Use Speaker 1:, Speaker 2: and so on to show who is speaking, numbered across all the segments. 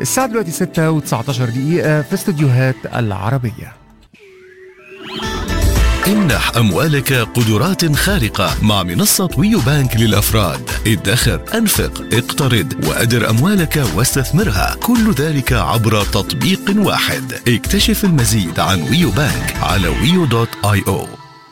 Speaker 1: الساعة دلوقتي 6 و19 دقيقة في استوديوهات العربية
Speaker 2: امنح أموالك قدرات خارقة مع منصة ويو بانك للأفراد ادخر أنفق اقترض وأدر أموالك واستثمرها كل ذلك عبر تطبيق واحد اكتشف المزيد عن ويو بانك على ويو دوت اي او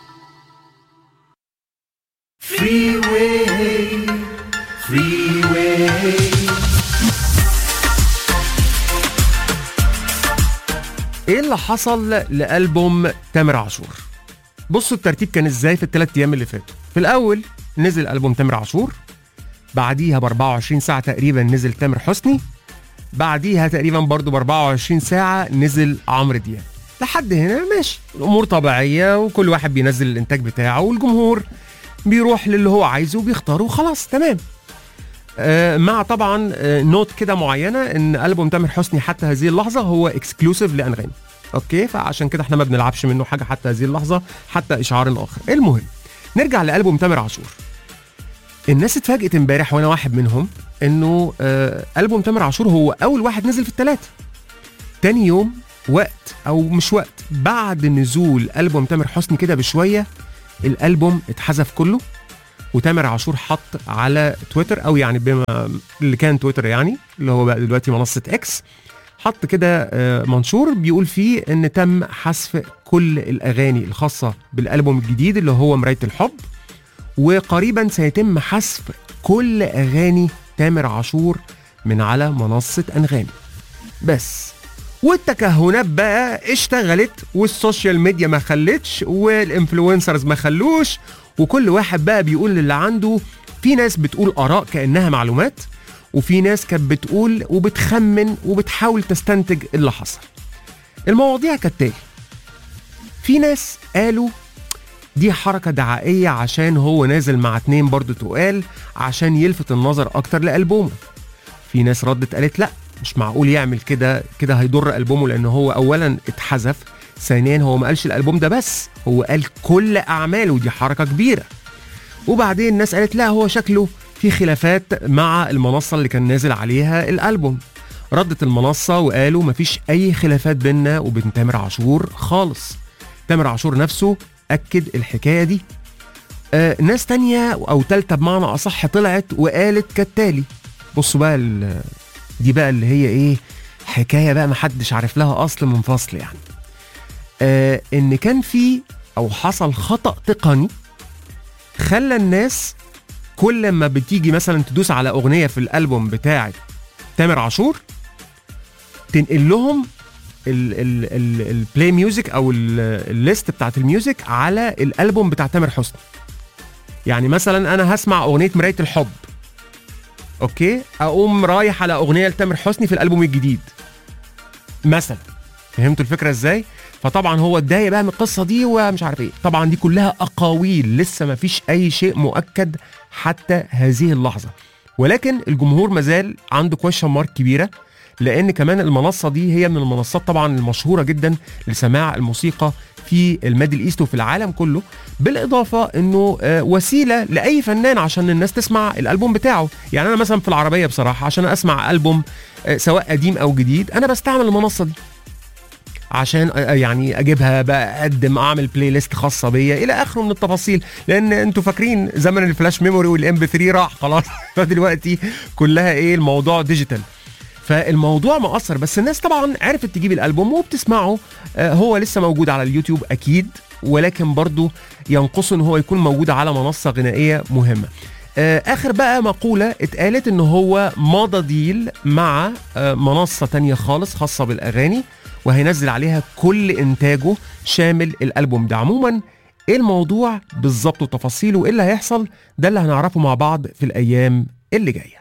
Speaker 1: ايه اللي حصل لألبوم تامر عاشور بصوا الترتيب كان ازاي في الثلاث ايام اللي فاتوا في الاول نزل ألبوم تامر عاشور بعديها ب 24 ساعة تقريبا نزل تامر حسني بعديها تقريبا برضو ب 24 ساعة نزل عمرو دياب لحد هنا ماشي الامور طبيعية وكل واحد بينزل الانتاج بتاعه والجمهور بيروح للي هو عايزه وبيختاره وخلاص تمام آه، مع طبعا آه، نوت كده معينه ان البوم تامر حسني حتى هذه اللحظه هو اكسكلوسيف لانغامي اوكي فعشان كده احنا ما بنلعبش منه حاجه حتى هذه اللحظه حتى اشعار اخر المهم نرجع لالبوم تامر عاشور الناس اتفاجئت امبارح وانا واحد منهم انه آه البوم تامر عاشور هو اول واحد نزل في الثلاثه تاني يوم وقت او مش وقت بعد نزول البوم تامر حسني كده بشويه الالبوم اتحذف كله وتامر عاشور حط على تويتر او يعني بما اللي كان تويتر يعني اللي هو بقى دلوقتي منصه اكس حط كده آه، منشور بيقول فيه ان تم حذف كل الاغاني الخاصه بالالبوم الجديد اللي هو مرايه الحب وقريبا سيتم حذف كل اغاني تامر عاشور من على منصه انغامي بس والتكهنات بقى اشتغلت والسوشيال ميديا ما خلتش والانفلونسرز ما خلوش وكل واحد بقى بيقول اللي عنده في ناس بتقول اراء كانها معلومات وفي ناس كانت بتقول وبتخمن وبتحاول تستنتج اللي حصل المواضيع كالتالي في ناس قالوا دي حركة دعائية عشان هو نازل مع اتنين برضو تقال عشان يلفت النظر أكتر لألبومه في ناس ردت قالت لا مش معقول يعمل كده كده هيضر ألبومه لأن هو أولا اتحذف ثانيا هو ما قالش الألبوم ده بس هو قال كل أعماله ودي حركة كبيرة وبعدين الناس قالت لا هو شكله في خلافات مع المنصة اللي كان نازل عليها الألبوم ردت المنصة وقالوا مفيش أي خلافات بيننا وبين تامر عاشور خالص تامر عاشور نفسه أكد الحكاية دي آه ناس تانية أو تالتة بمعنى أصح طلعت وقالت كالتالي بصوا بقى ال- دي بقى اللي هي إيه حكاية بقى محدش عارف لها أصل من فصل يعني آه إن كان في أو حصل خطأ تقني خلى الناس كل ما بتيجي مثلا تدوس على اغنيه في الالبوم بتاع تامر عاشور تنقل لهم البلاي ميوزك او ال- الليست بتاعت الميوزك على الالبوم بتاع تامر حسني يعني مثلا انا هسمع اغنيه مرايه الحب اوكي اقوم رايح على اغنيه لتامر حسني في الالبوم الجديد مثلا فهمتوا الفكره ازاي فطبعا هو اتضايق بقى من القصه دي ومش عارف ايه طبعا دي كلها اقاويل لسه ما فيش اي شيء مؤكد حتى هذه اللحظه ولكن الجمهور مازال عنده كويشن مارك كبيره لان كمان المنصه دي هي من المنصات طبعا المشهوره جدا لسماع الموسيقى في الميدل ايست وفي العالم كله بالاضافه انه آه، وسيله لاي فنان عشان الناس تسمع الالبوم بتاعه يعني انا مثلا في العربيه بصراحه عشان اسمع البوم آه، سواء قديم او جديد انا بستعمل المنصه دي عشان أ- يعني اجيبها بقى اقدم اعمل بلاي ليست خاصه بيا الى اخره من التفاصيل لان انتوا فاكرين زمن الفلاش ميموري والام بي 3 راح خلاص فدلوقتي كلها ايه الموضوع ديجيتال فالموضوع مؤثر بس الناس طبعا عرفت تجيب الالبوم وبتسمعه آه، هو لسه موجود على اليوتيوب اكيد ولكن برضه ينقصه ان هو يكون موجود على منصه غنائيه مهمه آه، اخر بقى مقوله اتقالت ان هو مضى ديل مع آه، منصه تانية خالص خاصه بالاغاني وهينزل عليها كل انتاجه شامل الالبوم ده عموما ايه الموضوع بالظبط وتفاصيله وايه اللي هيحصل ده اللي هنعرفه مع بعض في الايام اللي جايه